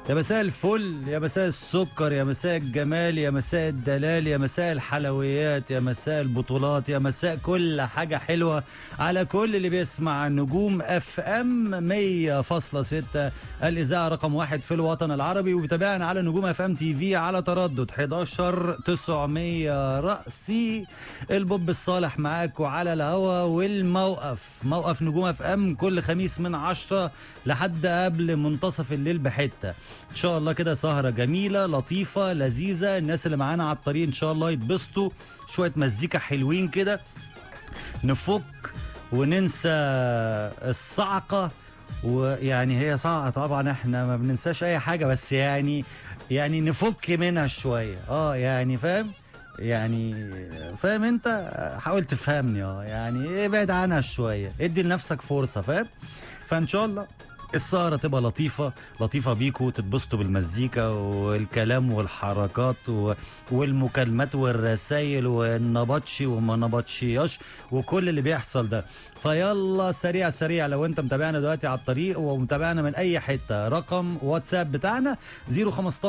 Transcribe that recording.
يا مساء الفل يا مساء السكر يا مساء الجمال يا مساء الدلال يا مساء الحلويات يا مساء البطولات يا مساء كل حاجة حلوة على كل اللي بيسمع نجوم اف ام 100.6 الإذاعة رقم واحد في الوطن العربي وبتابعنا على نجوم اف ام تي في على تردد 11 900 رأسي البوب الصالح معاكم على الهوا والموقف موقف نجوم اف ام كل خميس من 10 لحد قبل منتصف الليل بحته ان شاء الله كده سهره جميله لطيفه لذيذه الناس اللي معانا على الطريق ان شاء الله يتبسطوا شويه مزيكا حلوين كده نفك وننسى الصعقه ويعني هي صعقه طبعا احنا ما بننساش اي حاجه بس يعني يعني نفك منها شويه اه يعني فاهم يعني فاهم انت حاول تفهمني اه يعني ابعد عنها شويه ادي لنفسك فرصه فاهم فان شاء الله السهرة تبقى لطيفة لطيفة بيكو تتبسطوا بالمزيكا والكلام والحركات و... والمكالمات والرسايل والنبطشي وما نبطشياش وكل اللي بيحصل ده فيلا سريع سريع لو انت متابعنا دلوقتي على الطريق ومتابعنا من اي حتة رقم واتساب بتاعنا 015